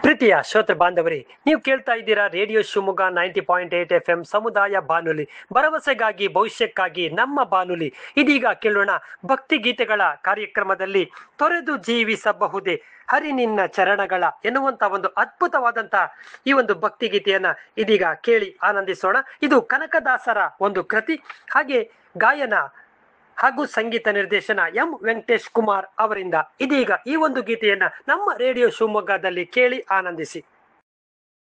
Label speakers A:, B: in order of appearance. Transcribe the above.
A: ಪ್ರೀತಿಯ ಶ್ರೋತೃ ಬಾಂಧವರೇ ನೀವು ಕೇಳ್ತಾ ಇದ್ದೀರಾ radio Shivamogga ninety point eight F M ಸಮುದಾಯ ಬಾನುಲಿ ಭರವಸೆಗಾಗಿ ಭವಿಷ್ಯಕ್ಕಾಗಿ ನಮ್ಮ ಬಾನುಲಿ ಇದೀಗ ಕೇಳೋಣ ಭಕ್ತಿ ಗೀತೆಗಳ ಕಾರ್ಯಕ್ರಮದಲ್ಲಿ ತೊರೆದು ಜೀವಿಸಬಹುದೇ ಹರಿ ನಿನ್ನ ಚರಣಗಳ ಎನ್ನುವಂತ ಒಂದು ಅದ್ಭುತವಾದಂತ ಈ ಒಂದು ಭಕ್ತಿ ಗೀತೆಯನ್ನ ಇದೀಗ ಕೇಳಿ ಆನಂದಿಸೋಣ ಇದು ಕನಕದಾಸರ ಒಂದು ಕೃತಿ ಹಾಗೆ ಗಾಯನ ಹಾಗೂ ಸಂಗೀತ ನಿರ್ದೇಶನ ಎಂ ವೆಂಕಟೇಶ್ ಕುಮಾರ್ ಅವರಿಂದ ಇದೀಗ ಈ ಒಂದು ಗೀತೆಯನ್ನ ನಮ್ಮ ರೇಡಿಯೋ ಶಿವಮೊಗ್ಗದಲ್ಲಿ ಕೇಳಿ ಆನಂದಿಸಿ